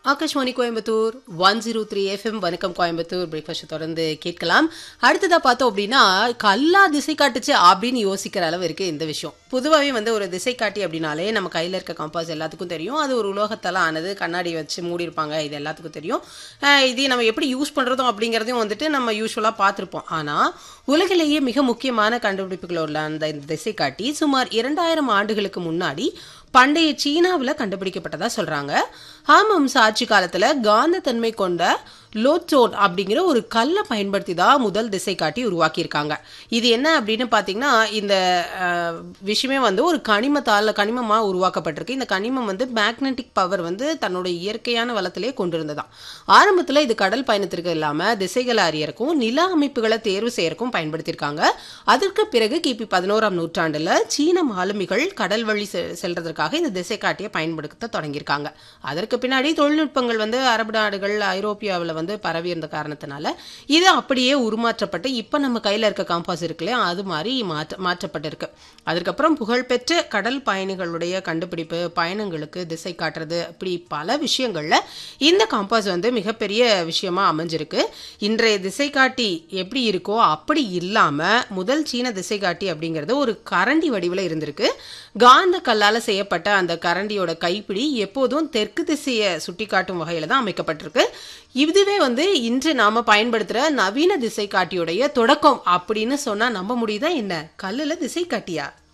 Akashvani Coimbatore one zero three FM வணக்கம் Coimbatore breakfast தொடர்ந்து கேட்கலாம் அடுத்ததா பார்த்தோம் அப்படின்னா கல்லா திசை காட்டுச்சு அப்படின்னு யோசிக்கிற அளவு இருக்கு இந்த விஷயம் பொதுவாகவே வந்து ஒரு திசை காட்டி அப்படின்னாலே நம்ம கையில் இருக்க கம்பாஸ் எல்லாத்துக்கும் தெரியும் அது ஒரு உலோகத்தால் ஆனது கண்ணாடி வச்சு மூடியிருப்பாங்க இது எல்லாத்துக்கும் தெரியும் அஹ் இது நம்ம எப்படி யூஸ் பண்ணுறதும் அப்படிங்கிறதையும் வந்துட்டு நம்ம யூஸ்வலாக பார்த்துருப்போம் ஆனால் உலகிலேயே மிக முக்கியமான கண்டுபிடிப்புகள் உள்ள அந்த இந்த திசை காட்டி சுமார் இரண்டாயிரம் ஆண்டுகளுக்கு முன்னாடி பண்டைய சீனாவில் கண்டுபிடிக்கப்பட்டதா சொல்றாங்க ஹாமம்ஸ் ஆட்சி காலத்துல காந்த தன்மை கொண்ட லோட்சோன் அப்படிங்கிற ஒரு கல்லை பயன்படுத்தி தான் முதல் திசை காட்டி உருவாக்கியிருக்காங்க இது என்ன அப்படின்னு பார்த்தீங்கன்னா இந்த அஹ், விஷயமே வந்து ஒரு கனிமத்தால் கனிமமாக உருவாக்கப்பட்டிருக்கு இந்த கனிமம் வந்து மேக்னெட்டிக் பவர் வந்து தன்னோட இயற்கையான வளத்திலே கொண்டிருந்ததாம் ஆரம்பத்தில் இது கடல் பயணத்திற்கு இல்லாமல் திசைகளை அறியறக்கும் நில அமைப்புகளை தேர்வு செய்யறக்கும் பயன்படுத்தியிருக்காங்க அதற்கு பிறகு கிபி பதினோராம் நூற்றாண்டுல சீன மாலுமிகள் கடல் வழி செ- செல்றதற்காக இந்த திசை காட்டியை பயன்படுத்த தொடங்கியிருக்காங்க அதற்கு பின்னாடி தொழில்நுட்பங்கள் வந்து அரபு நாடுகள் ஐரோப்பியாவில் வந்து பரவி இருந்த காரணத்தினால இது அப்படியே உருமாற்றப்பட்டு இப்போ நம்ம கையில் இருக்க காம்பாஸ் இருக்குல்லையா அது மாதிரி மாற்ற மாற்றப்பட்டிருக்கு அதுக்கப்புறம் புகழ்பெற்ற கடல் பயணிகளுடைய கண்டுபிடிப்பு பயணங்களுக்கு திசை காட்டுறது இப்படி பல விஷயங்கள்ல இந்த காம்பாஸ் வந்து மிகப்பெரிய விஷயமா அமைஞ்சிருக்கு இன்றைய திசை காட்டி எப்படி இருக்கோ அப்படி இல்லாம முதல் சீன திசை காட்டி அப்படிங்கிறது ஒரு கரண்டி வடிவில் இருந்திருக்கு காந்த கல்லால செய்யப்பட்ட அந்த கரண்டியோட கைப்பிடி எப்போதும் தெற்கு திசையை சுட்டிக்காட்டும் வகையில தான் அமைக்கப்பட்டிருக்கு இதுவே வந்து இன்று நாம பயன்படுத்துற நவீன திசை காட்டியுடைய தொடக்கம் அப்படின்னு சொன்னா நம்ப முடியுதா என்ன கல்லுல திசை காட்டியா